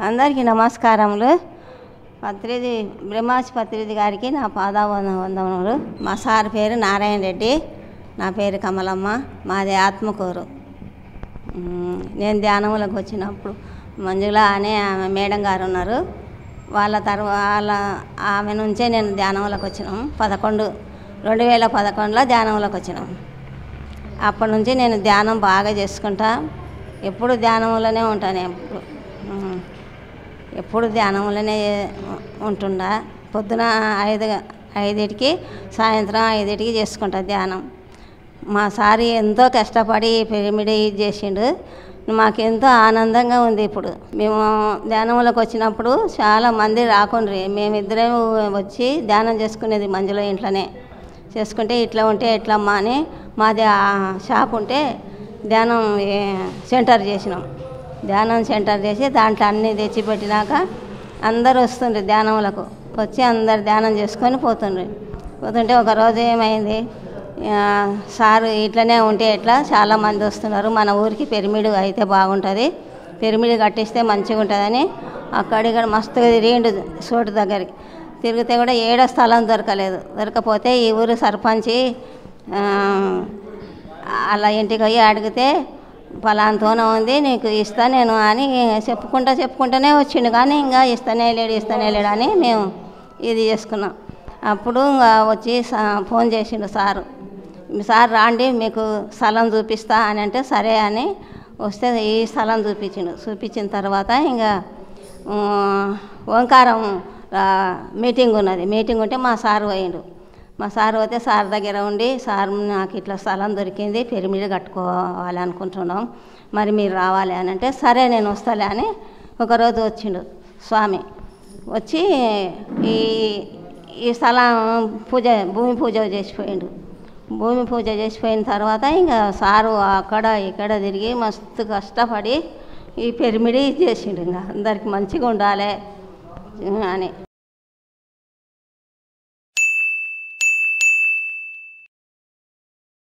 అందరికీ నమస్కారములు పత్రిది బ్రహ్మాసి పత్రిది గారికి నా పాదావంద వందనములు మా సార్ పేరు నారాయణ రెడ్డి నా పేరు కమలమ్మ మాది ఆత్మకూరు మ్, నేను ధ్యానములకు వచ్చినప్పుడు మంజుల అనే ఆమె మేడం గారు ఉన్నారు వాళ్ళ తర్వాత వాళ్ళ ఆమె నుంచే నేను ధ్యానంలోకి వచ్చినాం పదకొండు రెండు వేల పదకొండులో ధ్యానంలోకి వచ్చినాం అప్పటి నుంచి నేను ధ్యానం బాగా చేసుకుంటా ఎప్పుడు ధ్యానంలోనే ఉంటాను ఎప్పుడు మ్, ఎప్పుడు ధ్యానంలోనే ఉంటుండా పొద్దున ఐదు ఐదింటికి సాయంత్రం ఐదింటికి చేసుకుంటా ధ్యానం మా సారి ఎంతో కష్టపడి పిరమిడ్ ఇది చేసిండు మాకెంతో ఆనందంగా ఉంది ఇప్పుడు మేము ధ్యానంలోకి వచ్చినప్పుడు చాలా మంది రాకుండ్రి మేమిద్దరం వచ్చి ధ్యానం చేసుకునేది మంజులో ఇంట్లోనే చేసుకుంటే ఇట్లా ఉంటే ఎట్లమ్మా అని మాది ఆ షాప్ ఉంటే ధ్యానం ఏ, సెంటర్ చేసినాం ధ్యానం సెంటర్ చేసి దాంట్లో అన్నీ తెచ్చిపెట్టినాక అందరు వస్తుండ్రు ధ్యానములకు వచ్చి అందరు ధ్యానం చేసుకొని పోతుండ్రు పోతుంటే ఒక రోజు ఏమైంది ఆ, సారు ఇట్లనే ఉంటే ఎట్లా చాలా మంది వస్తున్నారు మన ఊరికి పిరమిడ్ అయితే బాగుంటుంది పిరమిడ్ కట్టిస్తే మంచిగా ఉంటుందని అక్కడిక్కడ మస్తుగా తిరిగిండు చోటు దగ్గరికి తిరిగితే కూడా ఏడో స్థలం దొరకలేదు దొరకపోతే ఈ ఊరు సర్పంచి ఆ, అలా ఇంటికి పోయి అడిగితే పలాంతోన ఉంది నీకు ఇస్తా నేను అని చెప్పుకుంటా చెప్పుకుంటూనే వచ్చిండు కానీ ఇంకా ఇస్తానే లేడు ఇస్తానే లేడు అని మేము ఇది చేసుకున్నాం అప్పుడు ఇంకా వచ్చి సా- ఫోన్ చేసిండు సారు "మీ సార్ రాండి మీకు స్థలం చూపిస్తా అని అంటే సరే అని వస్తే ఈ స్థలం చూపించిండు చూపించిన తర్వాత ఇంకా ఆ, ఓంకారం ఆ, మీటింగ్ ఉన్నది మీటింగ్ ఉంటే మా సారు పోయిండు మా సార్ పోతే సార్ దగ్గర ఉండి సార్ నాకు ఇట్లా స్థలం దొరికింది పిరమిడ్ కట్టుకోవాలి అనుకుంటున్నాం మరి మీరు రావాలి అని అంటే సరే నేను వస్తాలే అని ఒకరోజు వచ్చిండు స్వామి వచ్చి ఈ ఈ స్థలం పూజ భూమి పూజ చేసిపోయిండు భూమి పూజ చేసిపోయిన తర్వాత ఇంకా సారు అక్కడ ఇక్కడ తిరిగి మస్తు కష్టపడి ఈ పిరమిడ్ చేసిండు ఇంకా అందరికి మంచిగా ఉండాలి అని